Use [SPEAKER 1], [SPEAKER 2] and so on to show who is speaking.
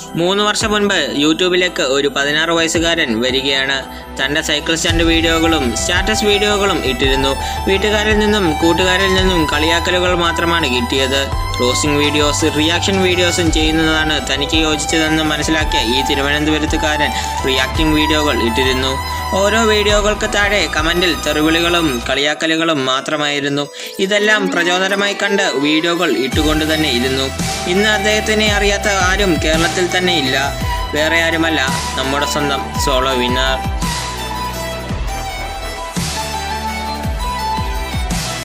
[SPEAKER 1] മൂന്ന് വർഷം മുൻപ് യൂട്യൂബിലേക്ക് ഒരു പതിനാറ് വയസ്സുകാരൻ വരികയാണ് തൻ്റെ സൈക്കിൾ സ്റ്റണ്ട് വീഡിയോകളും സ്റ്റാറ്റസ് വീഡിയോകളും ഇട്ടിരുന്നു വീട്ടുകാരിൽ നിന്നും കൂട്ടുകാരിൽ നിന്നും കളിയാക്കലുകൾ മാത്രമാണ് കിട്ടിയത് റോസിംഗ് വീഡിയോസ് റിയാക്ഷൻ വീഡിയോസും ചെയ്യുന്നതാണ് തനിക്ക് യോജിച്ചതെന്ന് മനസ്സിലാക്കിയ ഈ തിരുവനന്തപുരത്തുകാരൻ റിയാക്ടിംഗ് വീഡിയോകൾ ഇട്ടിരുന്നു ഓരോ വീഡിയോകൾക്ക് താഴെ കമൻറ്റിൽ തെറിവിളികളും കളിയാക്കലുകളും മാത്രമായിരുന്നു ഇതെല്ലാം പ്രചോദനമായി കണ്ട് വീഡിയോകൾ ഇട്ടുകൊണ്ട് തന്നെ ഇരുന്നു ഇന്ന് അദ്ദേഹത്തിനെ അറിയാത്ത ആരും കേരളത്തിൽ തന്നെ ഇല്ല വേറെ ആരുമല്ല നമ്മുടെ സ്വന്തം സോളോ വിന്നർ